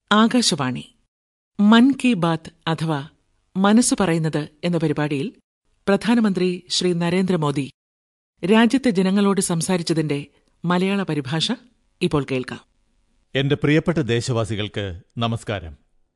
ആകാശവാണി മൻ കി ബാത്ത് അഥവാ മനസ്സ് പറയുന്നത് എന്ന പരിപാടിയിൽ പ്രധാനമന്ത്രി ശ്രീ നരേന്ദ്രമോദി രാജ്യത്തെ ജനങ്ങളോട് സംസാരിച്ചതിന്റെ മലയാള പരിഭാഷ ഇപ്പോൾ കേൾക്കാം എന്റെ പ്രിയപ്പെട്ട ദേശവാസികൾക്ക് നമസ്കാരം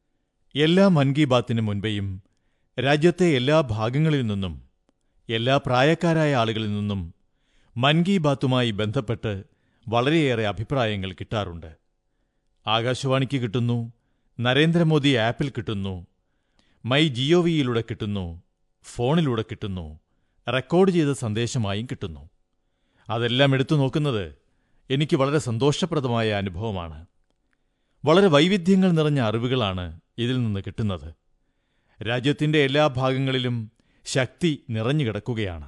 എല്ലാ മൻ കി ബാത്തിനു മുൻപേയും രാജ്യത്തെ എല്ലാ ഭാഗങ്ങളിൽ നിന്നും എല്ലാ പ്രായക്കാരായ ആളുകളിൽ നിന്നും മൻ കി ബാത്തുമായി ബന്ധപ്പെട്ട് വളരെയേറെ അഭിപ്രായങ്ങൾ കിട്ടാറുണ്ട് ആകാശവാണിക്ക് കിട്ടുന്നു നരേന്ദ്രമോദി ആപ്പിൽ കിട്ടുന്നു മൈ ജിഒവിയിലൂടെ കിട്ടുന്നു ഫോണിലൂടെ കിട്ടുന്നു റെക്കോർഡ് ചെയ്ത സന്ദേശമായും കിട്ടുന്നു അതെല്ലാം എടുത്തു നോക്കുന്നത് എനിക്ക് വളരെ സന്തോഷപ്രദമായ അനുഭവമാണ് വളരെ വൈവിധ്യങ്ങൾ നിറഞ്ഞ അറിവുകളാണ് ഇതിൽ നിന്ന് കിട്ടുന്നത് രാജ്യത്തിന്റെ എല്ലാ ഭാഗങ്ങളിലും ശക്തി നിറഞ്ഞു കിടക്കുകയാണ്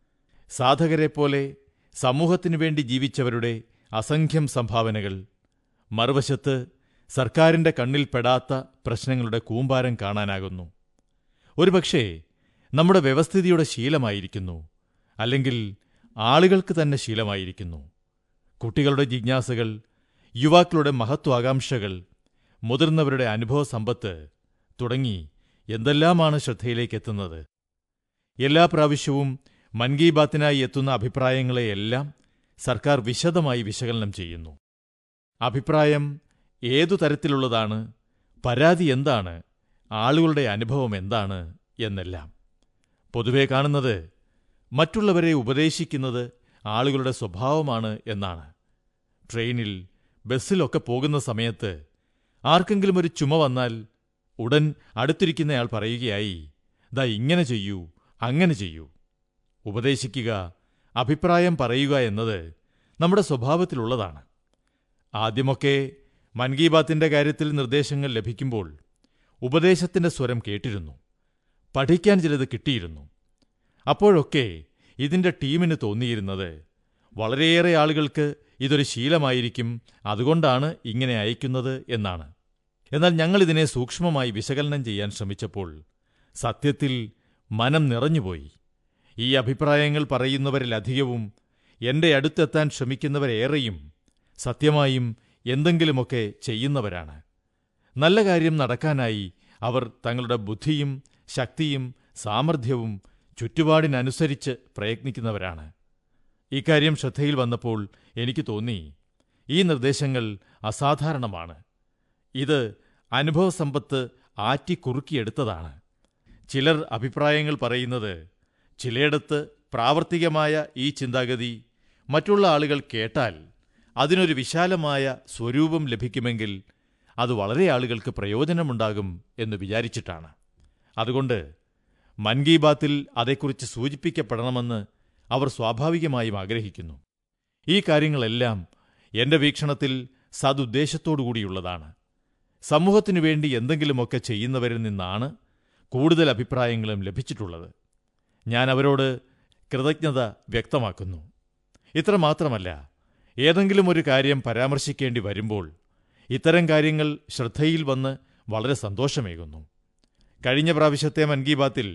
സാധകരെപ്പോലെ സമൂഹത്തിനു വേണ്ടി ജീവിച്ചവരുടെ അസംഖ്യം സംഭാവനകൾ മറുവശത്ത് സർക്കാരിന്റെ കണ്ണിൽ പെടാത്ത പ്രശ്നങ്ങളുടെ കൂമ്പാരം കാണാനാകുന്നു ഒരുപക്ഷേ നമ്മുടെ വ്യവസ്ഥിതിയുടെ ശീലമായിരിക്കുന്നു അല്ലെങ്കിൽ ആളുകൾക്ക് തന്നെ ശീലമായിരിക്കുന്നു കുട്ടികളുടെ ജിജ്ഞാസകൾ യുവാക്കളുടെ മഹത്വാകാംക്ഷകൾ മുതിർന്നവരുടെ അനുഭവസമ്പത്ത് തുടങ്ങി എന്തെല്ലാമാണ് ശ്രദ്ധയിലേക്ക് എത്തുന്നത് എല്ലാ പ്രാവശ്യവും മൻ കി ബാത്തിനായി എത്തുന്ന അഭിപ്രായങ്ങളെയെല്ലാം സർക്കാർ വിശദമായി വിശകലനം ചെയ്യുന്നു അഭിപ്രായം ഏതു തരത്തിലുള്ളതാണ് പരാതി എന്താണ് ആളുകളുടെ അനുഭവം എന്താണ് എന്നെല്ലാം പൊതുവെ കാണുന്നത് മറ്റുള്ളവരെ ഉപദേശിക്കുന്നത് ആളുകളുടെ സ്വഭാവമാണ് എന്നാണ് ട്രെയിനിൽ ബസ്സിലൊക്കെ പോകുന്ന സമയത്ത് ആർക്കെങ്കിലും ഒരു ചുമ വന്നാൽ ഉടൻ അടുത്തിരിക്കുന്നയാൾ പറയുകയായി ദാ ഇങ്ങനെ ചെയ്യൂ അങ്ങനെ ചെയ്യൂ ഉപദേശിക്കുക അഭിപ്രായം പറയുക എന്നത് നമ്മുടെ സ്വഭാവത്തിലുള്ളതാണ് ആദ്യമൊക്കെ മൻ കി ബാത്തിന്റെ കാര്യത്തിൽ നിർദ്ദേശങ്ങൾ ലഭിക്കുമ്പോൾ ഉപദേശത്തിന്റെ സ്വരം കേട്ടിരുന്നു പഠിക്കാൻ ചിലത് കിട്ടിയിരുന്നു അപ്പോഴൊക്കെ ഇതിന്റെ ടീമിന് തോന്നിയിരുന്നത് വളരെയേറെ ആളുകൾക്ക് ഇതൊരു ശീലമായിരിക്കും അതുകൊണ്ടാണ് ഇങ്ങനെ അയക്കുന്നത് എന്നാണ് എന്നാൽ ഞങ്ങളിതിനെ സൂക്ഷ്മമായി വിശകലനം ചെയ്യാൻ ശ്രമിച്ചപ്പോൾ സത്യത്തിൽ മനം നിറഞ്ഞുപോയി ഈ അഭിപ്രായങ്ങൾ പറയുന്നവരിലധികവും എന്റെ അടുത്തെത്താൻ ശ്രമിക്കുന്നവരേറെയും സത്യമായും എന്തെങ്കിലുമൊക്കെ ചെയ്യുന്നവരാണ് നല്ല കാര്യം നടക്കാനായി അവർ തങ്ങളുടെ ബുദ്ധിയും ശക്തിയും സാമർഥ്യവും ചുറ്റുപാടിനനുസരിച്ച് പ്രയത്നിക്കുന്നവരാണ് ഇക്കാര്യം ശ്രദ്ധയിൽ വന്നപ്പോൾ എനിക്ക് തോന്നി ഈ നിർദ്ദേശങ്ങൾ അസാധാരണമാണ് ഇത് അനുഭവസമ്പത്ത് ആറ്റിക്കുറുക്കിയെടുത്തതാണ് ചിലർ അഭിപ്രായങ്ങൾ പറയുന്നത് ചിലയിടത്ത് പ്രാവർത്തികമായ ഈ ചിന്താഗതി മറ്റുള്ള ആളുകൾ കേട്ടാൽ അതിനൊരു വിശാലമായ സ്വരൂപം ലഭിക്കുമെങ്കിൽ അത് വളരെ ആളുകൾക്ക് പ്രയോജനമുണ്ടാകും എന്ന് വിചാരിച്ചിട്ടാണ് അതുകൊണ്ട് മൻ കി ബാത്തിൽ അതേക്കുറിച്ച് സൂചിപ്പിക്കപ്പെടണമെന്ന് അവർ സ്വാഭാവികമായും ആഗ്രഹിക്കുന്നു ഈ കാര്യങ്ങളെല്ലാം എന്റെ വീക്ഷണത്തിൽ സതുദ്ദേശത്തോടുകൂടിയുള്ളതാണ് സമൂഹത്തിനു വേണ്ടി എന്തെങ്കിലുമൊക്കെ ചെയ്യുന്നവരിൽ നിന്നാണ് കൂടുതൽ അഭിപ്രായങ്ങളും ലഭിച്ചിട്ടുള്ളത് ഞാൻ അവരോട് കൃതജ്ഞത വ്യക്തമാക്കുന്നു ഇത്രമാത്രമല്ല ഏതെങ്കിലും ഒരു കാര്യം പരാമർശിക്കേണ്ടി വരുമ്പോൾ ഇത്തരം കാര്യങ്ങൾ ശ്രദ്ധയിൽ വന്ന് വളരെ സന്തോഷമേകുന്നു കഴിഞ്ഞ പ്രാവശ്യത്തെ മൻ കി ബാത്തിൽ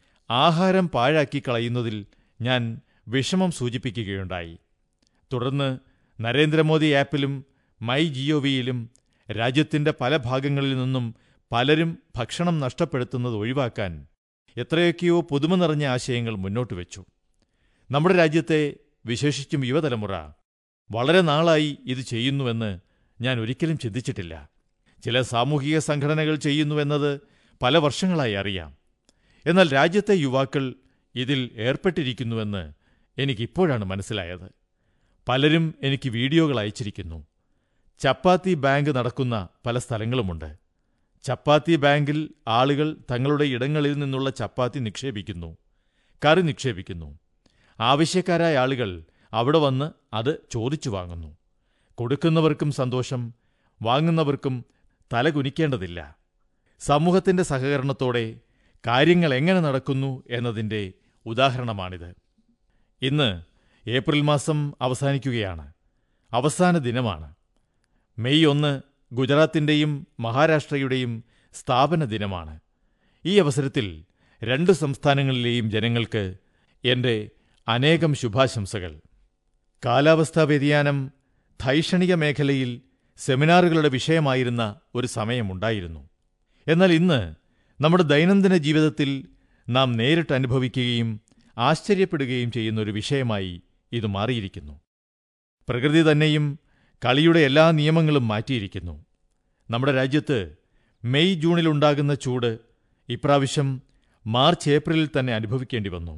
ആഹാരം പാഴാക്കി കളയുന്നതിൽ ഞാൻ വിഷമം സൂചിപ്പിക്കുകയുണ്ടായി തുടർന്ന് നരേന്ദ്രമോദി ആപ്പിലും മൈ ജിഒവിയിലും രാജ്യത്തിന്റെ പല ഭാഗങ്ങളിൽ നിന്നും പലരും ഭക്ഷണം നഷ്ടപ്പെടുത്തുന്നത് ഒഴിവാക്കാൻ എത്രയൊക്കെയോ പുതുമ നിറഞ്ഞ ആശയങ്ങൾ മുന്നോട്ട് വെച്ചു നമ്മുടെ രാജ്യത്തെ വിശേഷിച്ചും യുവതലമുറ വളരെ നാളായി ഇത് ചെയ്യുന്നുവെന്ന് ഞാൻ ഒരിക്കലും ചിന്തിച്ചിട്ടില്ല ചില സാമൂഹിക സംഘടനകൾ ചെയ്യുന്നുവെന്നത് പല വർഷങ്ങളായി അറിയാം എന്നാൽ രാജ്യത്തെ യുവാക്കൾ ഇതിൽ ഏർപ്പെട്ടിരിക്കുന്നുവെന്ന് എനിക്കിപ്പോഴാണ് മനസ്സിലായത് പലരും എനിക്ക് വീഡിയോകൾ അയച്ചിരിക്കുന്നു ചപ്പാത്തി ബാങ്ക് നടക്കുന്ന പല സ്ഥലങ്ങളുമുണ്ട് ചപ്പാത്തി ബാങ്കിൽ ആളുകൾ തങ്ങളുടെ ഇടങ്ങളിൽ നിന്നുള്ള ചപ്പാത്തി നിക്ഷേപിക്കുന്നു കറി നിക്ഷേപിക്കുന്നു ആവശ്യക്കാരായ ആളുകൾ അവിടെ വന്ന് അത് ചോദിച്ചു വാങ്ങുന്നു കൊടുക്കുന്നവർക്കും സന്തോഷം വാങ്ങുന്നവർക്കും തലകുനിക്കേണ്ടതില്ല സമൂഹത്തിന്റെ സഹകരണത്തോടെ കാര്യങ്ങൾ എങ്ങനെ നടക്കുന്നു എന്നതിന്റെ ഉദാഹരണമാണിത് ഇന്ന് ഏപ്രിൽ മാസം അവസാനിക്കുകയാണ് അവസാന ദിനമാണ് മെയ് ഒന്ന് ഗുജറാത്തിന്റെയും മഹാരാഷ്ട്രയുടെയും സ്ഥാപന ദിനമാണ് ഈ അവസരത്തിൽ രണ്ട് സംസ്ഥാനങ്ങളിലെയും ജനങ്ങൾക്ക് എന്റെ അനേകം ശുഭാശംസകൾ കാലാവസ്ഥാ വ്യതിയാനം ധൈഷണിക മേഖലയിൽ സെമിനാറുകളുടെ വിഷയമായിരുന്ന ഒരു സമയമുണ്ടായിരുന്നു എന്നാൽ ഇന്ന് നമ്മുടെ ദൈനംദിന ജീവിതത്തിൽ നാം നേരിട്ട് അനുഭവിക്കുകയും ആശ്ചര്യപ്പെടുകയും ചെയ്യുന്ന ഒരു വിഷയമായി ഇത് മാറിയിരിക്കുന്നു പ്രകൃതി തന്നെയും കളിയുടെ എല്ലാ നിയമങ്ങളും മാറ്റിയിരിക്കുന്നു നമ്മുടെ രാജ്യത്ത് മെയ് ജൂണിലുണ്ടാകുന്ന ചൂട് ഇപ്രാവശ്യം മാർച്ച് ഏപ്രിലിൽ തന്നെ അനുഭവിക്കേണ്ടി വന്നു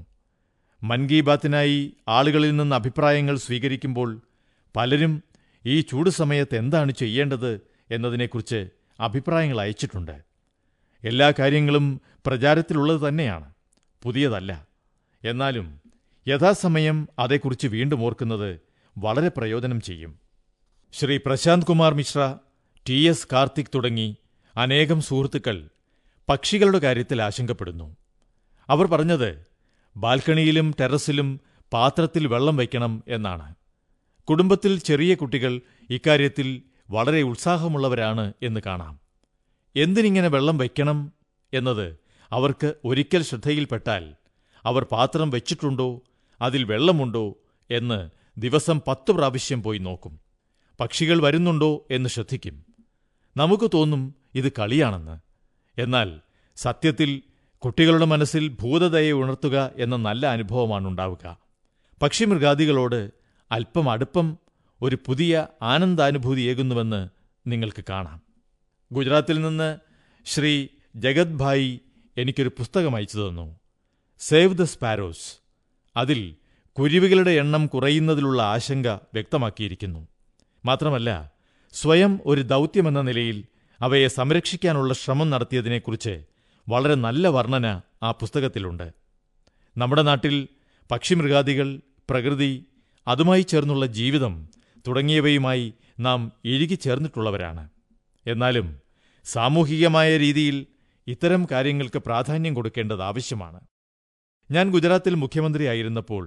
മൻ കി ബാത്തിനായി ആളുകളിൽ നിന്ന് അഭിപ്രായങ്ങൾ സ്വീകരിക്കുമ്പോൾ പലരും ഈ ചൂട് സമയത്ത് എന്താണ് ചെയ്യേണ്ടത് എന്നതിനെക്കുറിച്ച് അഭിപ്രായങ്ങൾ അയച്ചിട്ടുണ്ട് എല്ലാ കാര്യങ്ങളും പ്രചാരത്തിലുള്ളത് തന്നെയാണ് പുതിയതല്ല എന്നാലും യഥാസമയം അതേക്കുറിച്ച് വീണ്ടും ഓർക്കുന്നത് വളരെ പ്രയോജനം ചെയ്യും ശ്രീ പ്രശാന്ത് കുമാർ മിശ്ര ടി എസ് കാർത്തിക് തുടങ്ങി അനേകം സുഹൃത്തുക്കൾ പക്ഷികളുടെ കാര്യത്തിൽ ആശങ്കപ്പെടുന്നു അവർ പറഞ്ഞത് ബാൽക്കണിയിലും ടെറസിലും പാത്രത്തിൽ വെള്ളം വയ്ക്കണം എന്നാണ് കുടുംബത്തിൽ ചെറിയ കുട്ടികൾ ഇക്കാര്യത്തിൽ വളരെ ഉത്സാഹമുള്ളവരാണ് എന്ന് കാണാം എന്തിനിങ്ങനെ വെള്ളം വയ്ക്കണം എന്നത് അവർക്ക് ഒരിക്കൽ ശ്രദ്ധയിൽപ്പെട്ടാൽ അവർ പാത്രം വെച്ചിട്ടുണ്ടോ അതിൽ വെള്ളമുണ്ടോ എന്ന് ദിവസം പത്ത് പ്രാവശ്യം പോയി നോക്കും പക്ഷികൾ വരുന്നുണ്ടോ എന്ന് ശ്രദ്ധിക്കും നമുക്ക് തോന്നും ഇത് കളിയാണെന്ന് എന്നാൽ സത്യത്തിൽ കുട്ടികളുടെ മനസ്സിൽ ഭൂതദയെ ഉണർത്തുക എന്ന നല്ല അനുഭവമാണുണ്ടാവുക പക്ഷിമൃഗാദികളോട് അല്പം അടുപ്പം ഒരു പുതിയ ആനന്ദാനുഭൂതിയേകുന്നുവെന്ന് നിങ്ങൾക്ക് കാണാം ഗുജറാത്തിൽ നിന്ന് ശ്രീ ജഗത് ഭായി എനിക്കൊരു പുസ്തകം അയച്ചു തന്നു സേവ് ദ സ്പാരോസ് അതിൽ കുരുവികളുടെ എണ്ണം കുറയുന്നതിലുള്ള ആശങ്ക വ്യക്തമാക്കിയിരിക്കുന്നു മാത്രമല്ല സ്വയം ഒരു ദൗത്യമെന്ന നിലയിൽ അവയെ സംരക്ഷിക്കാനുള്ള ശ്രമം നടത്തിയതിനെക്കുറിച്ച് വളരെ നല്ല വർണ്ണന ആ പുസ്തകത്തിലുണ്ട് നമ്മുടെ നാട്ടിൽ പക്ഷിമൃഗാദികൾ പ്രകൃതി അതുമായി ചേർന്നുള്ള ജീവിതം തുടങ്ങിയവയുമായി നാം ഇഴുകിച്ചേർന്നിട്ടുള്ളവരാണ് എന്നാലും സാമൂഹികമായ രീതിയിൽ ഇത്തരം കാര്യങ്ങൾക്ക് പ്രാധാന്യം കൊടുക്കേണ്ടത് ആവശ്യമാണ് ഞാൻ ഗുജറാത്തിൽ മുഖ്യമന്ത്രിയായിരുന്നപ്പോൾ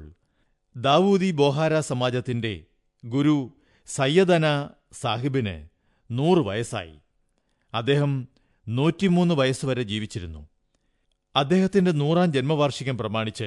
ദാവൂദി ബോഹാര സമാജത്തിന്റെ ഗുരു സയ്യദന സാഹിബിന് നൂറ് വയസ്സായി അദ്ദേഹം നൂറ്റിമൂന്ന് വയസ്സുവരെ ജീവിച്ചിരുന്നു അദ്ദേഹത്തിന്റെ നൂറാം ജന്മവാർഷികം പ്രമാണിച്ച്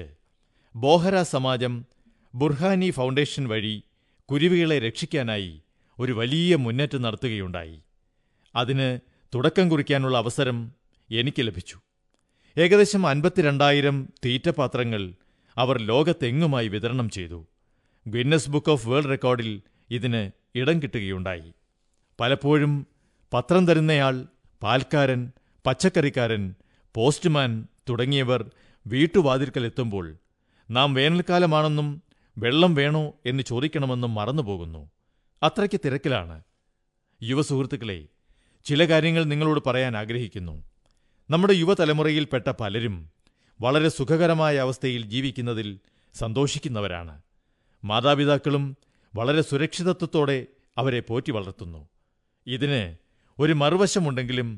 ബോഹര സമാജം ബുർഹാനി ഫൗണ്ടേഷൻ വഴി കുരുവികളെ രക്ഷിക്കാനായി ഒരു വലിയ മുന്നേറ്റം നടത്തുകയുണ്ടായി അതിന് തുടക്കം കുറിക്കാനുള്ള അവസരം എനിക്ക് ലഭിച്ചു ഏകദേശം അൻപത്തിരണ്ടായിരം തീറ്റപാത്രങ്ങൾ അവർ ലോകത്തെങ്ങുമായി വിതരണം ചെയ്തു ഗിന്നസ് ബുക്ക് ഓഫ് വേൾഡ് റെക്കോർഡിൽ ഇതിന് ഇടം കിട്ടുകയുണ്ടായി പലപ്പോഴും പത്രം തരുന്നയാൾ പാൽക്കാരൻ പച്ചക്കറിക്കാരൻ പോസ്റ്റ്മാൻ തുടങ്ങിയവർ വീട്ടുവാതിൽക്കലെത്തുമ്പോൾ നാം വേനൽക്കാലമാണെന്നും വെള്ളം വേണോ എന്ന് ചോദിക്കണമെന്നും മറന്നുപോകുന്നു അത്രയ്ക്ക് തിരക്കിലാണ് യുവസുഹൃത്തുക്കളെ ചില കാര്യങ്ങൾ നിങ്ങളോട് പറയാൻ ആഗ്രഹിക്കുന്നു നമ്മുടെ യുവതലമുറയിൽപ്പെട്ട പലരും വളരെ സുഖകരമായ അവസ്ഥയിൽ ജീവിക്കുന്നതിൽ സന്തോഷിക്കുന്നവരാണ് മാതാപിതാക്കളും വളരെ സുരക്ഷിതത്വത്തോടെ അവരെ പോറ്റി വളർത്തുന്നു ഇതിന് ഒരു മറുവശമുണ്ടെങ്കിലും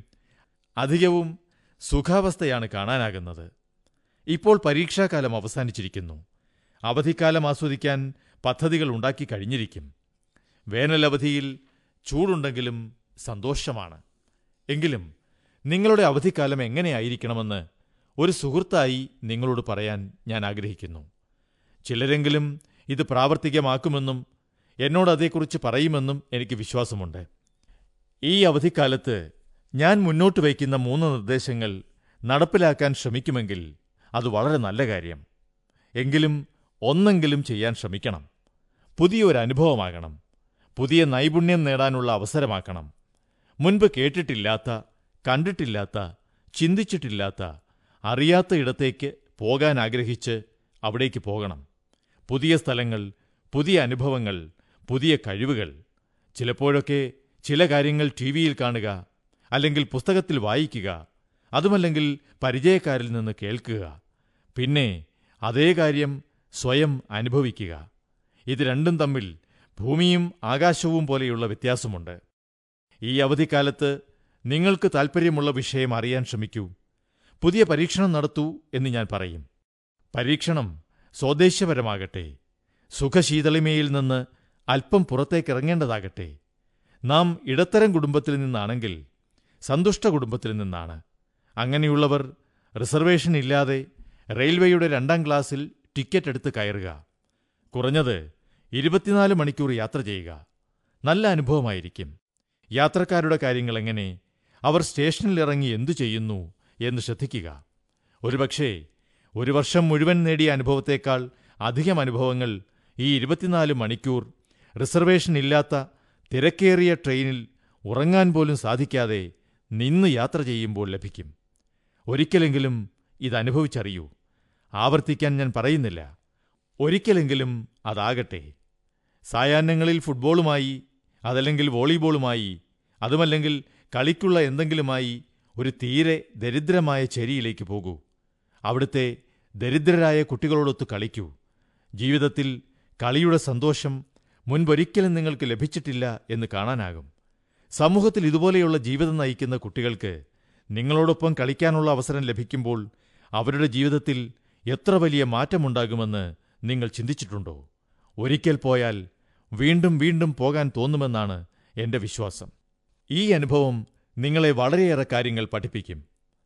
അധികവും സുഖാവസ്ഥയാണ് കാണാനാകുന്നത് ഇപ്പോൾ പരീക്ഷാകാലം അവസാനിച്ചിരിക്കുന്നു അവധിക്കാലം ആസ്വദിക്കാൻ പദ്ധതികൾ ഉണ്ടാക്കി കഴിഞ്ഞിരിക്കും വേനലവധിയിൽ ചൂടുണ്ടെങ്കിലും സന്തോഷമാണ് എങ്കിലും നിങ്ങളുടെ അവധിക്കാലം എങ്ങനെയായിരിക്കണമെന്ന് ഒരു സുഹൃത്തായി നിങ്ങളോട് പറയാൻ ഞാൻ ആഗ്രഹിക്കുന്നു ചിലരെങ്കിലും ഇത് പ്രാവർത്തികമാക്കുമെന്നും എന്നോട് അതേക്കുറിച്ച് പറയുമെന്നും എനിക്ക് വിശ്വാസമുണ്ട് ഈ അവധിക്കാലത്ത് ഞാൻ മുന്നോട്ട് വയ്ക്കുന്ന മൂന്ന് നിർദ്ദേശങ്ങൾ നടപ്പിലാക്കാൻ ശ്രമിക്കുമെങ്കിൽ അത് വളരെ നല്ല കാര്യം എങ്കിലും ഒന്നെങ്കിലും ചെയ്യാൻ ശ്രമിക്കണം പുതിയൊരു അനുഭവമാകണം പുതിയ നൈപുണ്യം നേടാനുള്ള അവസരമാക്കണം മുൻപ് കേട്ടിട്ടില്ലാത്ത കണ്ടിട്ടില്ലാത്ത ചിന്തിച്ചിട്ടില്ലാത്ത അറിയാത്ത ഇടത്തേക്ക് പോകാൻ ആഗ്രഹിച്ച് അവിടേക്ക് പോകണം പുതിയ സ്ഥലങ്ങൾ പുതിയ അനുഭവങ്ങൾ പുതിയ കഴിവുകൾ ചിലപ്പോഴൊക്കെ ചില കാര്യങ്ങൾ ടി വിയിൽ കാണുക അല്ലെങ്കിൽ പുസ്തകത്തിൽ വായിക്കുക അതുമല്ലെങ്കിൽ പരിചയക്കാരിൽ നിന്ന് കേൾക്കുക പിന്നെ അതേ കാര്യം സ്വയം അനുഭവിക്കുക ഇത് രണ്ടും തമ്മിൽ ഭൂമിയും ആകാശവും പോലെയുള്ള വ്യത്യാസമുണ്ട് ഈ അവധിക്കാലത്ത് നിങ്ങൾക്ക് താൽപ്പര്യമുള്ള വിഷയം അറിയാൻ ശ്രമിക്കൂ പുതിയ പരീക്ഷണം നടത്തൂ എന്ന് ഞാൻ പറയും പരീക്ഷണം സ്വദേശപരമാകട്ടെ സുഖശീതളിമയിൽ നിന്ന് അല്പം പുറത്തേക്കിറങ്ങേണ്ടതാകട്ടെ നാം ഇടത്തരം കുടുംബത്തിൽ നിന്നാണെങ്കിൽ സന്തുഷ്ട കുടുംബത്തിൽ നിന്നാണ് അങ്ങനെയുള്ളവർ റിസർവേഷൻ ഇല്ലാതെ റെയിൽവേയുടെ രണ്ടാം ക്ലാസ്സിൽ ടിക്കറ്റ് എടുത്ത് കയറുക കുറഞ്ഞത് ഇരുപത്തിനാല് മണിക്കൂർ യാത്ര ചെയ്യുക നല്ല അനുഭവമായിരിക്കും യാത്രക്കാരുടെ കാര്യങ്ങൾ എങ്ങനെ അവർ സ്റ്റേഷനിൽ ഇറങ്ങി എന്തു ചെയ്യുന്നു എന്ന് ശ്രദ്ധിക്കുക ഒരുപക്ഷേ ഒരു വർഷം മുഴുവൻ നേടിയ അനുഭവത്തേക്കാൾ അധികം അനുഭവങ്ങൾ ഈ ഇരുപത്തിനാല് മണിക്കൂർ റിസർവേഷൻ ഇല്ലാത്ത തിരക്കേറിയ ട്രെയിനിൽ ഉറങ്ങാൻ പോലും സാധിക്കാതെ നിന്ന് യാത്ര ചെയ്യുമ്പോൾ ലഭിക്കും ഒരിക്കലെങ്കിലും ഇതനുഭവിച്ചറിയൂ ആവർത്തിക്കാൻ ഞാൻ പറയുന്നില്ല ഒരിക്കലെങ്കിലും അതാകട്ടെ സായാഹ്നങ്ങളിൽ ഫുട്ബോളുമായി അതല്ലെങ്കിൽ വോളിബോളുമായി അതുമല്ലെങ്കിൽ കളിക്കുള്ള എന്തെങ്കിലുമായി ഒരു തീരെ ദരിദ്രമായ ചേരിയിലേക്ക് പോകൂ അവിടുത്തെ ദരിദ്രരായ കുട്ടികളോടൊത്ത് കളിക്കൂ ജീവിതത്തിൽ കളിയുടെ സന്തോഷം മുൻപൊരിക്കലും നിങ്ങൾക്ക് ലഭിച്ചിട്ടില്ല എന്ന് കാണാനാകും സമൂഹത്തിൽ ഇതുപോലെയുള്ള ജീവിതം നയിക്കുന്ന കുട്ടികൾക്ക് നിങ്ങളോടൊപ്പം കളിക്കാനുള്ള അവസരം ലഭിക്കുമ്പോൾ അവരുടെ ജീവിതത്തിൽ എത്ര വലിയ മാറ്റമുണ്ടാകുമെന്ന് നിങ്ങൾ ചിന്തിച്ചിട്ടുണ്ടോ ഒരിക്കൽ പോയാൽ വീണ്ടും വീണ്ടും പോകാൻ തോന്നുമെന്നാണ് എന്റെ വിശ്വാസം ഈ അനുഭവം നിങ്ങളെ വളരെയേറെ കാര്യങ്ങൾ പഠിപ്പിക്കും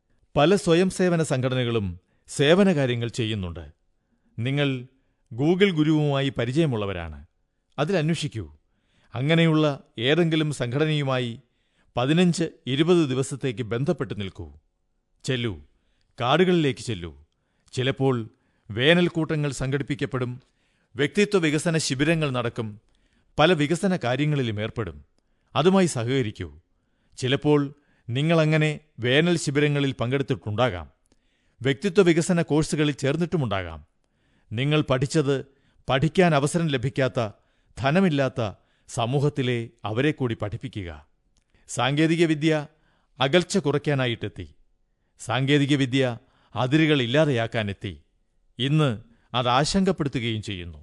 പല സ്വയം സേവന സംഘടനകളും സേവനകാര്യങ്ങൾ ചെയ്യുന്നുണ്ട് നിങ്ങൾ ഗൂഗിൾ ഗുരുവുമായി പരിചയമുള്ളവരാണ് അതിലന്വേഷിക്കൂ അങ്ങനെയുള്ള ഏതെങ്കിലും സംഘടനയുമായി പതിനഞ്ച് ഇരുപത് ദിവസത്തേക്ക് ബന്ധപ്പെട്ട് നിൽക്കൂ ചെല്ലൂ കാടുകളിലേക്ക് ചെല്ലൂ ചിലപ്പോൾ വേനൽക്കൂട്ടങ്ങൾ സംഘടിപ്പിക്കപ്പെടും വ്യക്തിത്വ വികസന ശിബിരങ്ങൾ നടക്കും പല വികസന കാര്യങ്ങളിലും ഏർപ്പെടും അതുമായി സഹകരിക്കൂ ചിലപ്പോൾ നിങ്ങളങ്ങനെ വേനൽ ശിബിരങ്ങളിൽ പങ്കെടുത്തിട്ടുണ്ടാകാം വ്യക്തിത്വ വികസന കോഴ്സുകളിൽ ചേർന്നിട്ടുമുണ്ടാകാം നിങ്ങൾ പഠിച്ചത് പഠിക്കാൻ അവസരം ലഭിക്കാത്ത ധനമില്ലാത്ത സമൂഹത്തിലെ അവരെ കൂടി പഠിപ്പിക്കുക സാങ്കേതികവിദ്യ അകൽച്ച കുറയ്ക്കാനായിട്ടെത്തി സാങ്കേതികവിദ്യ അതിരുകൾ ഇല്ലാതെയാക്കാനെത്തി ഇന്ന് അത് ആശങ്കപ്പെടുത്തുകയും ചെയ്യുന്നു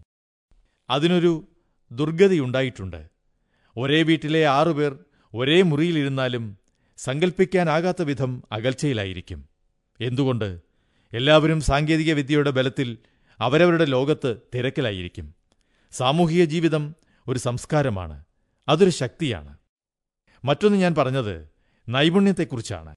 അതിനൊരു ദുർഗതിയുണ്ടായിട്ടുണ്ട് ഒരേ വീട്ടിലെ ആറുപേർ ഒരേ മുറിയിലിരുന്നാലും സങ്കൽപ്പിക്കാനാകാത്ത വിധം അകൽച്ചയിലായിരിക്കും എന്തുകൊണ്ട് എല്ലാവരും സാങ്കേതിക വിദ്യയുടെ ബലത്തിൽ അവരവരുടെ ലോകത്ത് തിരക്കിലായിരിക്കും സാമൂഹിക ജീവിതം ഒരു സംസ്കാരമാണ് അതൊരു ശക്തിയാണ് മറ്റൊന്ന് ഞാൻ പറഞ്ഞത് നൈപുണ്യത്തെക്കുറിച്ചാണ്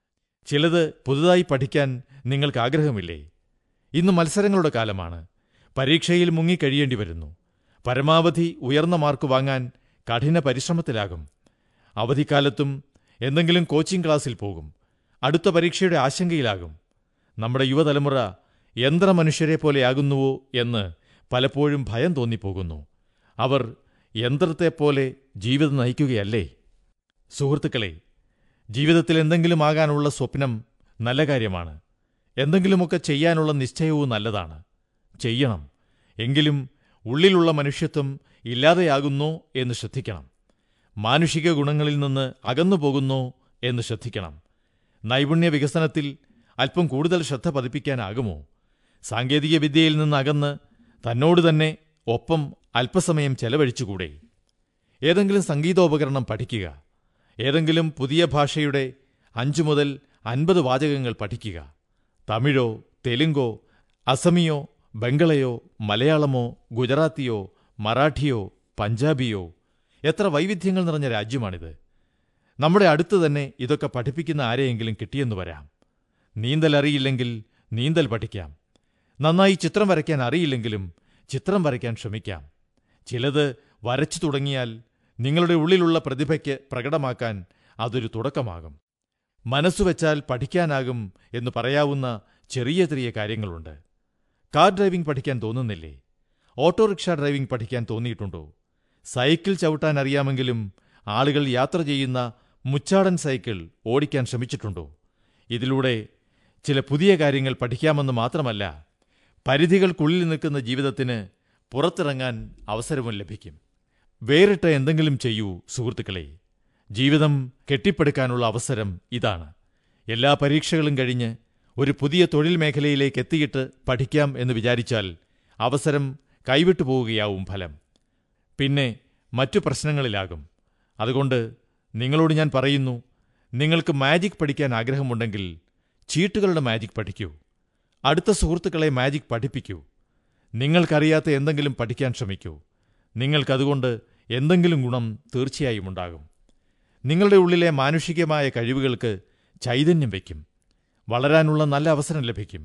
ചിലത് പുതുതായി പഠിക്കാൻ നിങ്ങൾക്ക് ആഗ്രഹമില്ലേ ഇന്ന് മത്സരങ്ങളുടെ കാലമാണ് പരീക്ഷയിൽ മുങ്ങിക്കഴിയേണ്ടി വരുന്നു പരമാവധി ഉയർന്ന മാർക്ക് വാങ്ങാൻ കഠിന പരിശ്രമത്തിലാകും അവധിക്കാലത്തും എന്തെങ്കിലും കോച്ചിംഗ് ക്ലാസ്സിൽ പോകും അടുത്ത പരീക്ഷയുടെ ആശങ്കയിലാകും നമ്മുടെ യുവതലമുറ യന്ത്രമനുഷ്യരെ പോലെയാകുന്നുവോ എന്ന് പലപ്പോഴും ഭയം തോന്നിപ്പോകുന്നു അവർ യന്ത്രത്തെപ്പോലെ ജീവിതം നയിക്കുകയല്ലേ സുഹൃത്തുക്കളെ ജീവിതത്തിൽ എന്തെങ്കിലും ആകാനുള്ള സ്വപ്നം നല്ല കാര്യമാണ് എന്തെങ്കിലുമൊക്കെ ചെയ്യാനുള്ള നിശ്ചയവും നല്ലതാണ് ചെയ്യണം എങ്കിലും ഉള്ളിലുള്ള മനുഷ്യത്വം ഇല്ലാതെയാകുന്നോ എന്ന് ശ്രദ്ധിക്കണം മാനുഷിക ഗുണങ്ങളിൽ നിന്ന് അകന്നു പോകുന്നോ എന്ന് ശ്രദ്ധിക്കണം നൈപുണ്യ വികസനത്തിൽ അല്പം കൂടുതൽ ശ്രദ്ധ പതിപ്പിക്കാനാകുമോ സാങ്കേതിക വിദ്യയിൽ നിന്ന് അകന്ന് തന്നോട് തന്നെ ഒപ്പം അല്പസമയം ചെലവഴിച്ചുകൂടെ ഏതെങ്കിലും സംഗീതോപകരണം പഠിക്കുക ഏതെങ്കിലും പുതിയ ഭാഷയുടെ അഞ്ചു മുതൽ അൻപത് വാചകങ്ങൾ പഠിക്കുക തമിഴോ തെലുങ്കോ അസമിയോ ബംഗളയോ മലയാളമോ ഗുജറാത്തിയോ മറാഠിയോ പഞ്ചാബിയോ എത്ര വൈവിധ്യങ്ങൾ നിറഞ്ഞ രാജ്യമാണിത് നമ്മുടെ അടുത്ത് തന്നെ ഇതൊക്കെ പഠിപ്പിക്കുന്ന ആരെയെങ്കിലും കിട്ടിയെന്നു വരാം നീന്തൽ അറിയില്ലെങ്കിൽ നീന്തൽ പഠിക്കാം നന്നായി ചിത്രം വരയ്ക്കാൻ അറിയില്ലെങ്കിലും ചിത്രം വരയ്ക്കാൻ ശ്രമിക്കാം ചിലത് വരച്ചു തുടങ്ങിയാൽ നിങ്ങളുടെ ഉള്ളിലുള്ള പ്രതിഭയ്ക്ക് പ്രകടമാക്കാൻ അതൊരു തുടക്കമാകും മനസ്സുവെച്ചാൽ പഠിക്കാനാകും എന്ന് പറയാവുന്ന ചെറിയ ചെറിയ കാര്യങ്ങളുണ്ട് കാർ ഡ്രൈവിംഗ് പഠിക്കാൻ തോന്നുന്നില്ലേ ഓട്ടോറിക്ഷ ഡ്രൈവിംഗ് പഠിക്കാൻ തോന്നിയിട്ടുണ്ടോ സൈക്കിൾ ചവിട്ടാൻ അറിയാമെങ്കിലും ആളുകൾ യാത്ര ചെയ്യുന്ന മുച്ചാടൻ സൈക്കിൾ ഓടിക്കാൻ ശ്രമിച്ചിട്ടുണ്ടോ ഇതിലൂടെ ചില പുതിയ കാര്യങ്ങൾ പഠിക്കാമെന്ന് മാത്രമല്ല പരിധികൾക്കുള്ളിൽ നിൽക്കുന്ന ജീവിതത്തിന് പുറത്തിറങ്ങാൻ അവസരവും ലഭിക്കും വേറിട്ട എന്തെങ്കിലും ചെയ്യൂ സുഹൃത്തുക്കളെ ജീവിതം കെട്ടിപ്പടുക്കാനുള്ള അവസരം ഇതാണ് എല്ലാ പരീക്ഷകളും കഴിഞ്ഞ് ഒരു പുതിയ തൊഴിൽ മേഖലയിലേക്ക് എത്തിയിട്ട് പഠിക്കാം എന്ന് വിചാരിച്ചാൽ അവസരം കൈവിട്ടു പോവുകയാവും ഫലം പിന്നെ മറ്റു പ്രശ്നങ്ങളിലാകും അതുകൊണ്ട് നിങ്ങളോട് ഞാൻ പറയുന്നു നിങ്ങൾക്ക് മാജിക് പഠിക്കാൻ ആഗ്രഹമുണ്ടെങ്കിൽ ചീട്ടുകളുടെ മാജിക് പഠിക്കൂ അടുത്ത സുഹൃത്തുക്കളെ മാജിക് പഠിപ്പിക്കൂ നിങ്ങൾക്കറിയാത്ത എന്തെങ്കിലും പഠിക്കാൻ ശ്രമിക്കൂ നിങ്ങൾക്കതുകൊണ്ട് എന്തെങ്കിലും ഗുണം തീർച്ചയായും ഉണ്ടാകും നിങ്ങളുടെ ഉള്ളിലെ മാനുഷികമായ കഴിവുകൾക്ക് ചൈതന്യം വയ്ക്കും വളരാനുള്ള നല്ല അവസരം ലഭിക്കും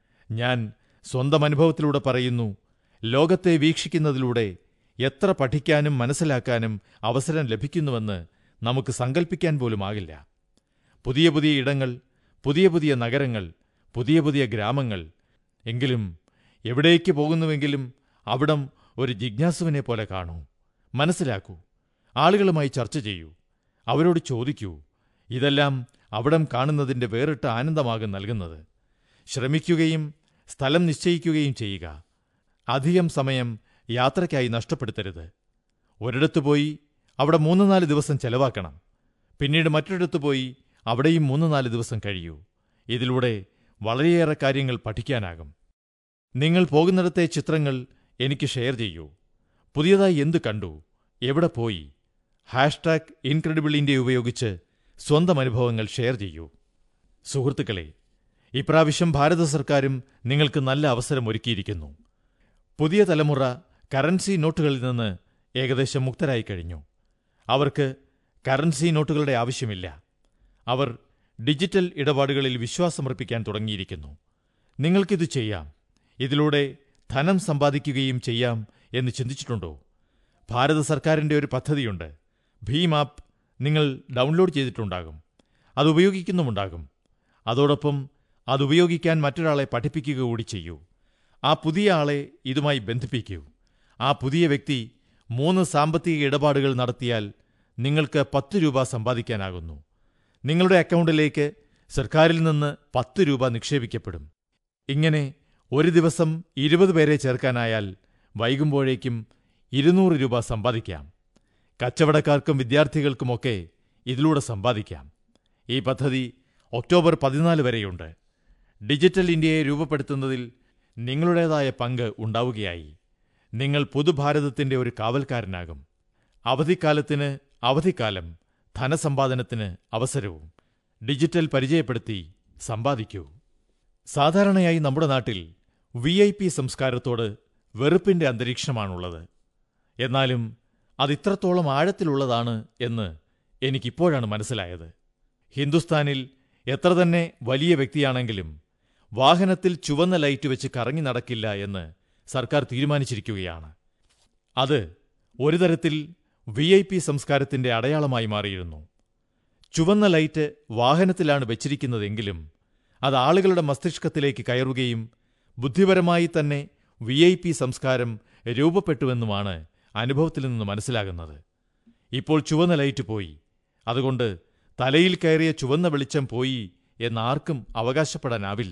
ഞാൻ സ്വന്തം അനുഭവത്തിലൂടെ പറയുന്നു ലോകത്തെ വീക്ഷിക്കുന്നതിലൂടെ എത്ര പഠിക്കാനും മനസ്സിലാക്കാനും അവസരം ലഭിക്കുന്നുവെന്ന് നമുക്ക് സങ്കല്പിക്കാൻ പോലുമാകില്ല പുതിയ പുതിയ ഇടങ്ങൾ പുതിയ പുതിയ നഗരങ്ങൾ പുതിയ പുതിയ ഗ്രാമങ്ങൾ എങ്കിലും എവിടേക്ക് പോകുന്നുവെങ്കിലും അവിടം ഒരു ജിജ്ഞാസുവിനെ പോലെ കാണൂ മനസ്സിലാക്കൂ ആളുകളുമായി ചർച്ച ചെയ്യൂ അവരോട് ചോദിക്കൂ ഇതെല്ലാം അവിടം കാണുന്നതിൻ്റെ വേറിട്ട ആനന്ദമാകും നൽകുന്നത് ശ്രമിക്കുകയും സ്ഥലം നിശ്ചയിക്കുകയും ചെയ്യുക അധികം സമയം യാത്രയ്ക്കായി നഷ്ടപ്പെടുത്തരുത് ഒരിടത്ത് പോയി അവിടെ മൂന്ന് നാല് ദിവസം ചെലവാക്കണം പിന്നീട് മറ്റൊരിടത്ത് പോയി അവിടെയും മൂന്ന് നാല് ദിവസം കഴിയൂ ഇതിലൂടെ വളരെയേറെ കാര്യങ്ങൾ പഠിക്കാനാകും നിങ്ങൾ പോകുന്നിടത്തെ ചിത്രങ്ങൾ എനിക്ക് ഷെയർ ചെയ്യൂ പുതിയതായി എന്തു കണ്ടു എവിടെ പോയി ഹാഷ്ടാഗ് ഇൻക്രെഡിബിൾ ഇന്ത്യ ഉപയോഗിച്ച് സ്വന്തം അനുഭവങ്ങൾ ഷെയർ ചെയ്യൂ സുഹൃത്തുക്കളെ ഇപ്രാവശ്യം ഭാരത സർക്കാരും നിങ്ങൾക്ക് നല്ല അവസരം ഒരുക്കിയിരിക്കുന്നു പുതിയ തലമുറ കറൻസി നോട്ടുകളിൽ നിന്ന് ഏകദേശം മുക്തരായി കഴിഞ്ഞു അവർക്ക് കറൻസി നോട്ടുകളുടെ ആവശ്യമില്ല അവർ ഡിജിറ്റൽ ഇടപാടുകളിൽ വിശ്വാസമർപ്പിക്കാൻ തുടങ്ങിയിരിക്കുന്നു നിങ്ങൾക്കിത് ചെയ്യാം ഇതിലൂടെ ധനം സമ്പാദിക്കുകയും ചെയ്യാം എന്ന് ചിന്തിച്ചിട്ടുണ്ടോ ഭാരത സർക്കാരിൻ്റെ ഒരു പദ്ധതിയുണ്ട് ഭീം ആപ്പ് നിങ്ങൾ ഡൗൺലോഡ് ചെയ്തിട്ടുണ്ടാകും അത് ഉപയോഗിക്കുന്നുമുണ്ടാകും അതോടൊപ്പം അതുപയോഗിക്കാൻ മറ്റൊരാളെ പഠിപ്പിക്കുക കൂടി ചെയ്യൂ ആ പുതിയ ആളെ ഇതുമായി ബന്ധിപ്പിക്കൂ ആ പുതിയ വ്യക്തി മൂന്ന് സാമ്പത്തിക ഇടപാടുകൾ നടത്തിയാൽ നിങ്ങൾക്ക് പത്ത് രൂപ സമ്പാദിക്കാനാകുന്നു നിങ്ങളുടെ അക്കൗണ്ടിലേക്ക് സർക്കാരിൽ നിന്ന് പത്ത് രൂപ നിക്ഷേപിക്കപ്പെടും ഇങ്ങനെ ഒരു ദിവസം ഇരുപത് പേരെ ചേർക്കാനായാൽ വൈകുമ്പോഴേക്കും ഇരുന്നൂറ് രൂപ സമ്പാദിക്കാം കച്ചവടക്കാർക്കും വിദ്യാർത്ഥികൾക്കുമൊക്കെ ഇതിലൂടെ സമ്പാദിക്കാം ഈ പദ്ധതി ഒക്ടോബർ പതിനാല് വരെയുണ്ട് ഡിജിറ്റൽ ഇന്ത്യയെ രൂപപ്പെടുത്തുന്നതിൽ നിങ്ങളുടേതായ പങ്ക് ഉണ്ടാവുകയായി നിങ്ങൾ പുതുഭാരതത്തിന്റെ ഒരു കാവൽക്കാരനാകും അവധിക്കാലത്തിന് അവധിക്കാലം ധനസമ്പാദനത്തിന് അവസരവും ഡിജിറ്റൽ പരിചയപ്പെടുത്തി സമ്പാദിക്കൂ സാധാരണയായി നമ്മുടെ നാട്ടിൽ വി ഐ പി സംസ്കാരത്തോട് വെറുപ്പിന്റെ അന്തരീക്ഷമാണുള്ളത് എന്നാലും അതിത്രത്തോളം ആഴത്തിലുള്ളതാണ് എന്ന് എനിക്കിപ്പോഴാണ് മനസ്സിലായത് ഹിന്ദുസ്ഥാനിൽ എത്ര തന്നെ വലിയ വ്യക്തിയാണെങ്കിലും വാഹനത്തിൽ ചുവന്ന ലൈറ്റ് വെച്ച് കറങ്ങി നടക്കില്ല എന്ന് സർക്കാർ തീരുമാനിച്ചിരിക്കുകയാണ് അത് ഒരു തരത്തിൽ വി ഐ പി സംസ്കാരത്തിന്റെ അടയാളമായി മാറിയിരുന്നു ചുവന്ന ലൈറ്റ് വാഹനത്തിലാണ് വെച്ചിരിക്കുന്നതെങ്കിലും അത് ആളുകളുടെ മസ്തിഷ്കത്തിലേക്ക് കയറുകയും ബുദ്ധിപരമായി തന്നെ വി ഐ പി സംസ്കാരം രൂപപ്പെട്ടുവെന്നുമാണ് അനുഭവത്തിൽ നിന്ന് മനസ്സിലാകുന്നത് ഇപ്പോൾ ചുവന്ന ലൈറ്റ് പോയി അതുകൊണ്ട് തലയിൽ കയറിയ ചുവന്ന വെളിച്ചം പോയി എന്നാർക്കും അവകാശപ്പെടാനാവില്ല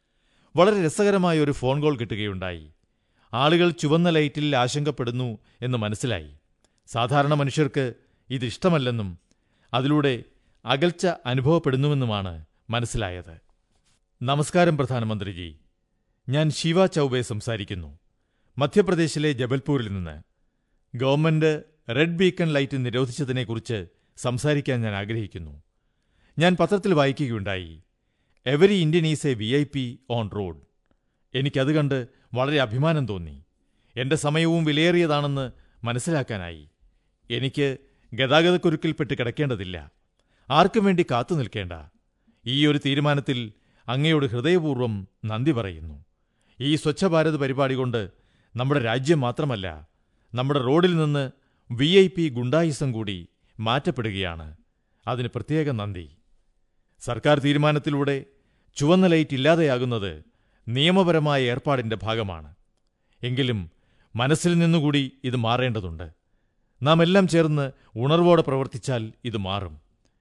വളരെ രസകരമായ ഒരു ഫോൺ കോൾ കിട്ടുകയുണ്ടായി ആളുകൾ ചുവന്ന ലൈറ്റിൽ ആശങ്കപ്പെടുന്നു എന്ന് മനസ്സിലായി സാധാരണ മനുഷ്യർക്ക് ഇതിഷ്ടമല്ലെന്നും അതിലൂടെ അകൽച്ച അനുഭവപ്പെടുന്നുവെന്നുമാണ് മനസ്സിലായത് നമസ്കാരം പ്രധാനമന്ത്രിജി ഞാൻ ശിവ ചൌബെ സംസാരിക്കുന്നു മധ്യപ്രദേശിലെ ജബൽപൂരിൽ നിന്ന് ഗവൺമെന്റ് റെഡ് ബീക്കൺ ലൈറ്റ് നിരോധിച്ചതിനെക്കുറിച്ച് സംസാരിക്കാൻ ഞാൻ ആഗ്രഹിക്കുന്നു ഞാൻ പത്രത്തിൽ വായിക്കുകയുണ്ടായി every Indian is a V I P on road എനിക്കത് കണ്ട് വളരെ അഭിമാനം തോന്നി എന്റെ സമയവും വിലയേറിയതാണെന്ന് മനസ്സിലാക്കാനായി എനിക്ക് ഗതാഗതക്കുരുക്കിൽപ്പെട്ട് കിടക്കേണ്ടതില്ല ആർക്കും വേണ്ടി കാത്തു നിൽക്കേണ്ട ഈ ഒരു തീരുമാനത്തിൽ അങ്ങയോട് ഹൃദയപൂർവ്വം നന്ദി പറയുന്നു ഈ സ്വച്ഛ ഭാരത് പരിപാടി കൊണ്ട് നമ്മുടെ രാജ്യം മാത്രമല്ല നമ്മുടെ റോഡിൽ നിന്ന് വി ഐ പി ഗുണ്ടായിസം കൂടി മാറ്റപ്പെടുകയാണ് അതിന് പ്രത്യേക നന്ദി സർക്കാർ തീരുമാനത്തിലൂടെ ചുവന്ന ലൈറ്റ് ഇല്ലാതെയാകുന്നത് നിയമപരമായ ഏർപ്പാടിന്റെ ഭാഗമാണ് എങ്കിലും മനസ്സിൽ നിന്നുകൂടി ഇത് മാറേണ്ടതുണ്ട് നാം എല്ലാം ചേർന്ന് ഉണർവോടെ പ്രവർത്തിച്ചാൽ ഇത് മാറും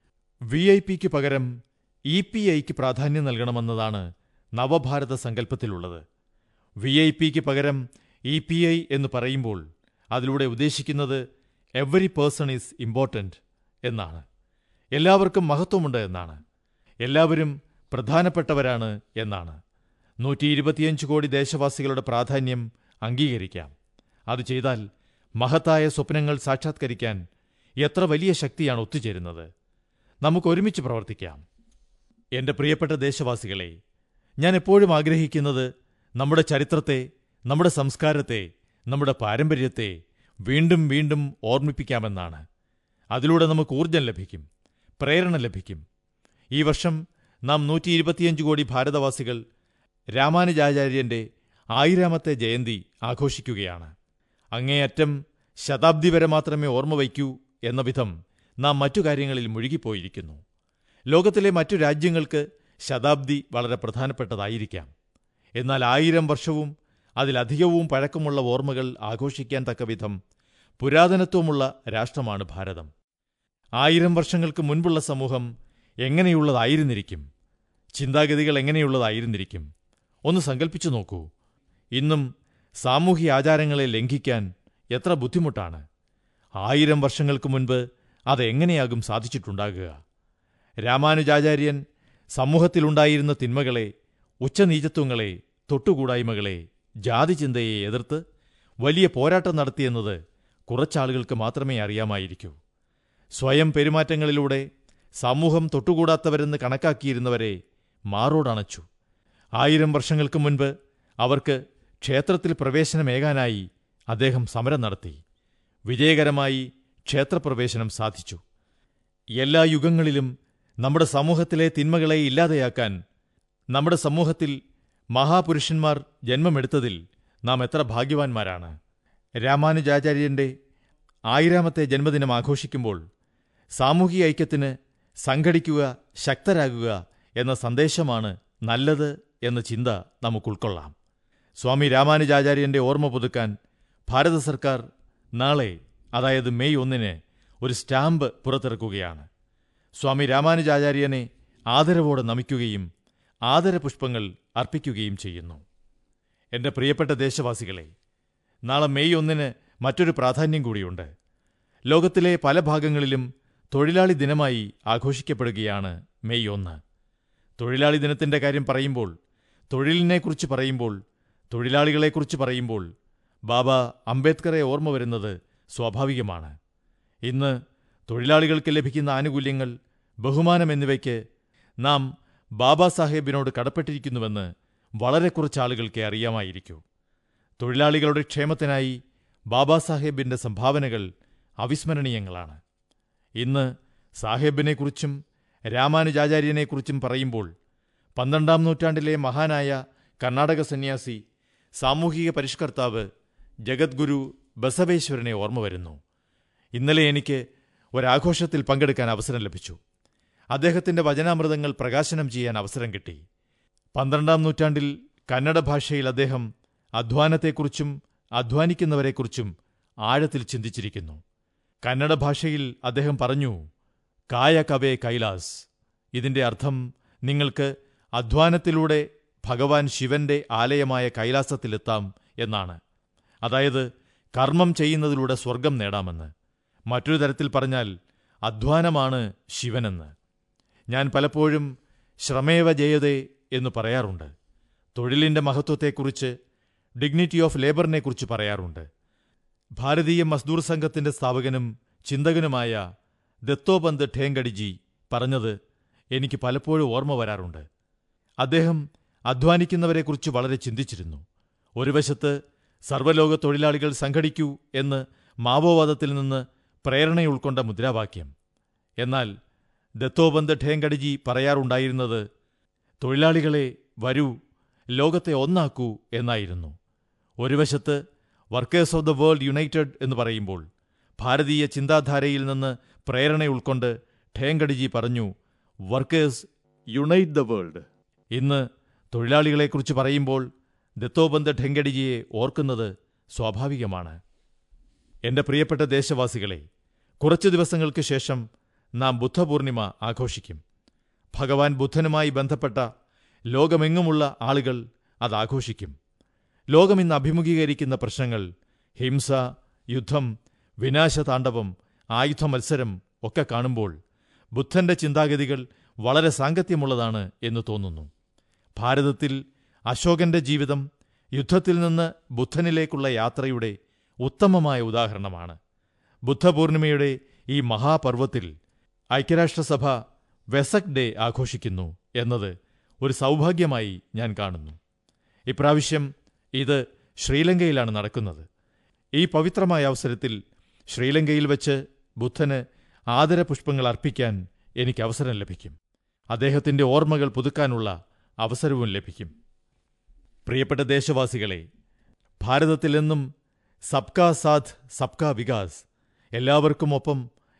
വി ഐ പിക്ക് പകരം ഇ പി ഐക്ക് പ്രാധാന്യം നൽകണമെന്നതാണ് നവഭാരത സങ്കല്പത്തിലുള്ളത് വി ഐ പിക്ക് പകരം ഇ പി ഐ എന്ന് പറയുമ്പോൾ അതിലൂടെ ഉദ്ദേശിക്കുന്നത് എവറി പേഴ്സൺ ഈസ് ഇമ്പോർട്ടന്റ് എന്നാണ് എല്ലാവർക്കും മഹത്വമുണ്ട് എന്നാണ് എല്ലാവരും പ്രധാനപ്പെട്ടവരാണ് എന്നാണ് നൂറ്റി ഇരുപത്തിയഞ്ച് കോടി ദേശവാസികളുടെ പ്രാധാന്യം അംഗീകരിക്കാം അത് ചെയ്താൽ മഹത്തായ സ്വപ്നങ്ങൾ സാക്ഷാത്കരിക്കാൻ എത്ര വലിയ ശക്തിയാണ് ഒത്തുചേരുന്നത് നമുക്ക് ഒരുമിച്ച് പ്രവർത്തിക്കാം എന്റെ പ്രിയപ്പെട്ട ദേശവാസികളെ ഞാൻ എപ്പോഴും ആഗ്രഹിക്കുന്നത് നമ്മുടെ ചരിത്രത്തെ നമ്മുടെ സംസ്കാരത്തെ നമ്മുടെ പാരമ്പര്യത്തെ വീണ്ടും വീണ്ടും ഓർമ്മിപ്പിക്കാമെന്നാണ് അതിലൂടെ നമുക്ക് ഊർജം ലഭിക്കും പ്രേരണ ലഭിക്കും ഈ വർഷം നാം നൂറ്റി ഇരുപത്തിയഞ്ച് കോടി ഭാരതവാസികൾ രാമാനുജാചാര്യന്റെ ആയിരാമത്തെ ജയന്തി ആഘോഷിക്കുകയാണ് അങ്ങേയറ്റം ശതാബ്ദി വരെ മാത്രമേ ഓർമ്മ വയ്ക്കൂ എന്ന വിധം നാം മറ്റു കാര്യങ്ങളിൽ മുഴുകിപ്പോയിരിക്കുന്നു ലോകത്തിലെ മറ്റു രാജ്യങ്ങൾക്ക് ശതാബ്ദി വളരെ പ്രധാനപ്പെട്ടതായിരിക്കാം എന്നാൽ ആയിരം വർഷവും അതിലധികവും പഴക്കമുള്ള ഓർമ്മകൾ ആഘോഷിക്കാൻ തക്കവിധം പുരാതനത്വമുള്ള രാഷ്ട്രമാണ് ഭാരതം ആയിരം വർഷങ്ങൾക്ക് മുൻപുള്ള സമൂഹം എങ്ങനെയുള്ളതായിരുന്നിരിക്കും ചിന്താഗതികൾ എങ്ങനെയുള്ളതായിരുന്നിരിക്കും ഒന്ന് സങ്കൽപ്പിച്ചു നോക്കൂ ഇന്നും സാമൂഹ്യ ആചാരങ്ങളെ ലംഘിക്കാൻ എത്ര ബുദ്ധിമുട്ടാണ് ആയിരം വർഷങ്ങൾക്ക് മുൻപ് അതെങ്ങനെയാകും സാധിച്ചിട്ടുണ്ടാകുക രാമാനുജാചാര്യൻ സമൂഹത്തിലുണ്ടായിരുന്ന തിന്മകളെ ഉച്ചനീചത്വങ്ങളെ തൊട്ടുകൂടായ്മകളെ ജാതിചിന്തയെ എതിർത്ത് വലിയ പോരാട്ടം നടത്തിയെന്നത് കുറച്ചാളുകൾക്ക് മാത്രമേ അറിയാമായിരിക്കൂ സ്വയം പെരുമാറ്റങ്ങളിലൂടെ സമൂഹം തൊട്ടുകൂടാത്തവരെന്ന് കണക്കാക്കിയിരുന്നവരെ മാറോടണച്ചു ആയിരം വർഷങ്ങൾക്ക് മുൻപ് അവർക്ക് ക്ഷേത്രത്തിൽ പ്രവേശനമേകാനായി അദ്ദേഹം സമരം നടത്തി വിജയകരമായി ക്ഷേത്രപ്രവേശനം സാധിച്ചു എല്ലാ യുഗങ്ങളിലും നമ്മുടെ സമൂഹത്തിലെ തിന്മകളെ ഇല്ലാതെയാക്കാൻ നമ്മുടെ സമൂഹത്തിൽ മഹാപുരുഷന്മാർ ജന്മമെടുത്തതിൽ നാം എത്ര ഭാഗ്യവാന്മാരാണ് രാമാനുജാചാര്യന്റെ ആയിരാമത്തെ ജന്മദിനം ആഘോഷിക്കുമ്പോൾ സാമൂഹിക ഐക്യത്തിന് സംഘടിക്കുക ശക്തരാകുക എന്ന സന്ദേശമാണ് നല്ലത് എന്ന ചിന്ത നമുക്ക് ഉൾക്കൊള്ളാം സ്വാമി രാമാനുജാചാര്യന്റെ ഓർമ്മ പുതുക്കാൻ ഭാരത സർക്കാർ നാളെ അതായത് മെയ് ഒന്നിന് ഒരു സ്റ്റാമ്പ് പുറത്തിറക്കുകയാണ് സ്വാമി രാമാനുജാചാര്യനെ ആദരവോടെ നമിക്കുകയും ആദരപുഷ്പങ്ങൾ അർപ്പിക്കുകയും ചെയ്യുന്നു എന്റെ പ്രിയപ്പെട്ട ദേശവാസികളെ നാളെ മെയ് ഒന്നിന് മറ്റൊരു പ്രാധാന്യം കൂടിയുണ്ട് ലോകത്തിലെ പല ഭാഗങ്ങളിലും തൊഴിലാളി ദിനമായി ആഘോഷിക്കപ്പെടുകയാണ് മെയ് ഒന്ന് തൊഴിലാളി ദിനത്തിന്റെ കാര്യം പറയുമ്പോൾ തൊഴിലിനെക്കുറിച്ച് പറയുമ്പോൾ തൊഴിലാളികളെക്കുറിച്ച് പറയുമ്പോൾ ബാബ അംബേദ്കറെ ഓർമ്മ വരുന്നത് സ്വാഭാവികമാണ് ഇന്ന് തൊഴിലാളികൾക്ക് ലഭിക്കുന്ന ആനുകൂല്യങ്ങൾ ബഹുമാനം എന്നിവയ്ക്ക് നാം ബാബാ സാഹേബിനോട് കടപ്പെട്ടിരിക്കുന്നുവെന്ന് വളരെ കുറച്ച് ആളുകൾക്കേ അറിയാമായിരിക്കൂ തൊഴിലാളികളുടെ ക്ഷേമത്തിനായി ബാബാ സാഹേബിന്റെ സംഭാവനകൾ അവിസ്മരണീയങ്ങളാണ് ഇന്ന് സാഹേബിനെക്കുറിച്ചും രാമാനുജാചാര്യനെക്കുറിച്ചും പറയുമ്പോൾ പന്ത്രണ്ടാം നൂറ്റാണ്ടിലെ മഹാനായ കർണാടക സന്യാസി സാമൂഹിക പരിഷ്കർത്താവ് ജഗദ്ഗുരു ബസവേശ്വരനെ ഓർമ്മ വരുന്നു ഇന്നലെ എനിക്ക് ഒരാഘോഷത്തിൽ പങ്കെടുക്കാൻ അവസരം ലഭിച്ചു അദ്ദേഹത്തിന്റെ വചനാമൃതങ്ങൾ പ്രകാശനം ചെയ്യാൻ അവസരം കിട്ടി പന്ത്രണ്ടാം നൂറ്റാണ്ടിൽ കന്നഡ ഭാഷയിൽ അദ്ദേഹം അധ്വാനത്തെക്കുറിച്ചും അധ്വാനിക്കുന്നവരെക്കുറിച്ചും ആഴത്തിൽ ചിന്തിച്ചിരിക്കുന്നു കന്നഡ ഭാഷയിൽ അദ്ദേഹം പറഞ്ഞു കായ കവേ കൈലാസ് ഇതിന്റെ അർത്ഥം നിങ്ങൾക്ക് അധ്വാനത്തിലൂടെ ഭഗവാൻ ശിവന്റെ ആലയമായ കൈലാസത്തിലെത്താം എന്നാണ് അതായത് കർമ്മം ചെയ്യുന്നതിലൂടെ സ്വർഗം നേടാമെന്ന് മറ്റൊരു തരത്തിൽ പറഞ്ഞാൽ അധ്വാനമാണ് ശിവനെന്ന് ഞാൻ പലപ്പോഴും ശ്രമേവ ജയതേ എന്ന് പറയാറുണ്ട് തൊഴിലിന്റെ മഹത്വത്തെക്കുറിച്ച് ഡിഗ്നിറ്റി ഓഫ് ലേബറിനെക്കുറിച്ച് പറയാറുണ്ട് ഭാരതീയ മസ്ദൂർ സംഘത്തിന്റെ സ്ഥാപകനും ചിന്തകനുമായ ദത്തോപന്ത് ഠേങ്കടിജി പറഞ്ഞത് എനിക്ക് പലപ്പോഴും ഓർമ്മ വരാറുണ്ട് അദ്ദേഹം അധ്വാനിക്കുന്നവരെക്കുറിച്ച് വളരെ ചിന്തിച്ചിരുന്നു ഒരു വശത്ത് സർവ്വലോക തൊഴിലാളികൾ സംഘടിക്കൂ എന്ന് മാവോവാദത്തിൽ നിന്ന് പ്രേരണ ഉൾക്കൊണ്ട മുദ്രാവാക്യം എന്നാൽ ദത്തോബന്ത് ഠേങ്കടിജി പറയാറുണ്ടായിരുന്നത് തൊഴിലാളികളെ വരൂ ലോകത്തെ ഒന്നാക്കൂ എന്നായിരുന്നു ഒരു വശത്ത് workers of the world united എന്ന് പറയുമ്പോൾ ഭാരതീയ ചിന്താധാരയിൽ നിന്ന് പ്രേരണ ഉൾക്കൊണ്ട് ഠേങ്കടിജി പറഞ്ഞു വർക്കേഴ്സ് യുണൈറ്റ് ദ വേൾഡ് ഇന്ന് തൊഴിലാളികളെക്കുറിച്ച് പറയുമ്പോൾ ദത്തോബന്ത് ഠെങ്കടിജിയെ ഓർക്കുന്നത് സ്വാഭാവികമാണ് എന്റെ പ്രിയപ്പെട്ട ദേശവാസികളെ കുറച്ചു ദിവസങ്ങൾക്ക് ശേഷം നാം ബുദ്ധപൂർണിമ ആഘോഷിക്കും ഭഗവാൻ ബുദ്ധനുമായി ബന്ധപ്പെട്ട ലോകമെങ്ങുമുള്ള ആളുകൾ അത് ആഘോഷിക്കും ലോകമിന്ന് അഭിമുഖീകരിക്കുന്ന പ്രശ്നങ്ങൾ ഹിംസ യുദ്ധം വിനാശതാണ്ഡവം ആയുധമത്സരം ഒക്കെ കാണുമ്പോൾ ബുദ്ധന്റെ ചിന്താഗതികൾ വളരെ സാങ്കത്യമുള്ളതാണ് എന്ന് തോന്നുന്നു ഭാരതത്തിൽ അശോകന്റെ ജീവിതം യുദ്ധത്തിൽ നിന്ന് ബുദ്ധനിലേക്കുള്ള യാത്രയുടെ ഉത്തമമായ ഉദാഹരണമാണ് ബുദ്ധപൂർണിമയുടെ ഈ മഹാപർവത്തിൽ ഐക്യരാഷ്ട്രസഭ വെസക് ഡേ ആഘോഷിക്കുന്നു എന്നത് ഒരു സൗഭാഗ്യമായി ഞാൻ കാണുന്നു ഇപ്രാവശ്യം ഇത് ശ്രീലങ്കയിലാണ് നടക്കുന്നത് ഈ പവിത്രമായ അവസരത്തിൽ ശ്രീലങ്കയിൽ വച്ച് ബുദ്ധന് ആദരപുഷ്പങ്ങൾ അർപ്പിക്കാൻ എനിക്ക് അവസരം ലഭിക്കും അദ്ദേഹത്തിന്റെ ഓർമ്മകൾ പുതുക്കാനുള്ള അവസരവും ലഭിക്കും പ്രിയപ്പെട്ട ദേശവാസികളെ ഭാരതത്തിലെന്നും സബ്കാ സാഥ് സബ്കാ വികാസ് എല്ലാവർക്കുമൊപ്പം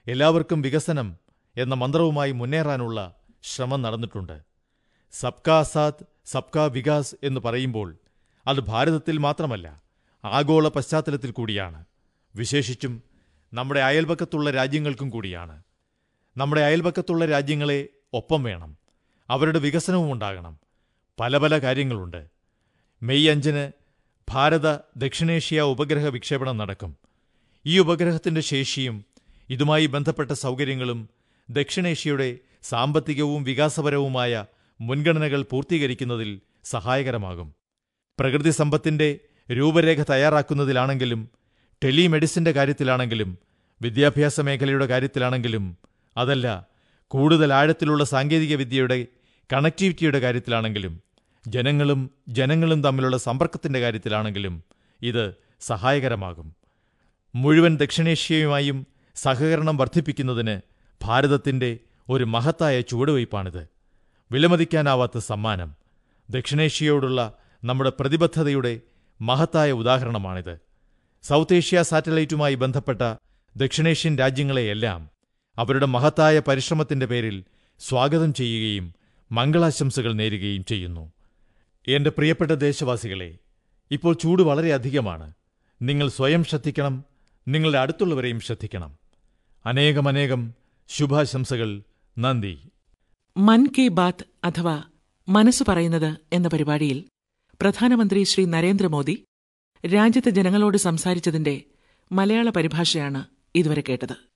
എല്ലാവർക്കും വികസനം എന്ന മന്ത്രവുമായി മുന്നേറാനുള്ള ശ്രമം നടന്നിട്ടുണ്ട് സബ്കാ സാത്ത് സബ്കാ വികാസ് എന്ന് പറയുമ്പോൾ അത് ഭാരതത്തിൽ മാത്രമല്ല ആഗോള പശ്ചാത്തലത്തിൽ കൂടിയാണ് വിശേഷിച്ചും നമ്മുടെ അയൽപക്കത്തുള്ള രാജ്യങ്ങൾക്കും കൂടിയാണ് നമ്മുടെ അയൽപക്കത്തുള്ള രാജ്യങ്ങളെ ഒപ്പം വേണം അവരുടെ വികസനവും ഉണ്ടാകണം പല പല കാര്യങ്ങളുണ്ട് മെയ് അഞ്ചിന് ഭാരത ദക്ഷിണേഷ്യ ഉപഗ്രഹ വിക്ഷേപണം നടക്കും ഈ ഉപഗ്രഹത്തിന്റെ ശേഷിയും ഇതുമായി ബന്ധപ്പെട്ട സൗകര്യങ്ങളും ദക്ഷിണേഷ്യയുടെ സാമ്പത്തികവും വികാസപരവുമായ മുൻഗണനകൾ പൂർത്തീകരിക്കുന്നതിൽ സഹായകരമാകും പ്രകൃതി സമ്പത്തിന്റെ രൂപരേഖ തയ്യാറാക്കുന്നതിലാണെങ്കിലും ടെലിമെഡിസിന്റെ കാര്യത്തിലാണെങ്കിലും വിദ്യാഭ്യാസ മേഖലയുടെ കാര്യത്തിലാണെങ്കിലും അതല്ല കൂടുതൽ ആഴത്തിലുള്ള സാങ്കേതികവിദ്യയുടെ കണക്ടിവിറ്റിയുടെ കാര്യത്തിലാണെങ്കിലും ജനങ്ങളും ജനങ്ങളും തമ്മിലുള്ള സമ്പർക്കത്തിന്റെ കാര്യത്തിലാണെങ്കിലും ഇത് സഹായകരമാകും മുഴുവൻ ദക്ഷിണേഷ്യയുമായും സഹകരണം വർദ്ധിപ്പിക്കുന്നതിന് ഭാരതത്തിന്റെ ഒരു മഹത്തായ ചുവടുവയ്പ്പാണിത് വിലമതിക്കാനാവാത്ത സമ്മാനം ദക്ഷിണേഷ്യയോടുള്ള നമ്മുടെ പ്രതിബദ്ധതയുടെ മഹത്തായ ഉദാഹരണമാണിത് സൗത്ത് ഏഷ്യ സാറ്റലൈറ്റുമായി ബന്ധപ്പെട്ട ദക്ഷിണേഷ്യൻ രാജ്യങ്ങളെയെല്ലാം അവരുടെ മഹത്തായ പരിശ്രമത്തിന്റെ പേരിൽ സ്വാഗതം ചെയ്യുകയും മംഗളാശംസകൾ നേരുകയും ചെയ്യുന്നു എന്റെ പ്രിയപ്പെട്ട ദേശവാസികളെ ഇപ്പോൾ ചൂട് വളരെ അധികമാണ് നിങ്ങൾ സ്വയം ശ്രദ്ധിക്കണം നിങ്ങളുടെ അടുത്തുള്ളവരെയും ശ്രദ്ധിക്കണം അനേകമനേകം ശുഭാശംസകൾ നന്ദി മൻ കി ബാത്ത് അഥവാ മനസ്സ് പറയുന്നത് എന്ന പരിപാടിയിൽ പ്രധാനമന്ത്രി ശ്രീ നരേന്ദ്രമോദി രാജ്യത്തെ ജനങ്ങളോട് സംസാരിച്ചതിന്റെ മലയാള പരിഭാഷയാണ് ഇതുവരെ കേട്ടത്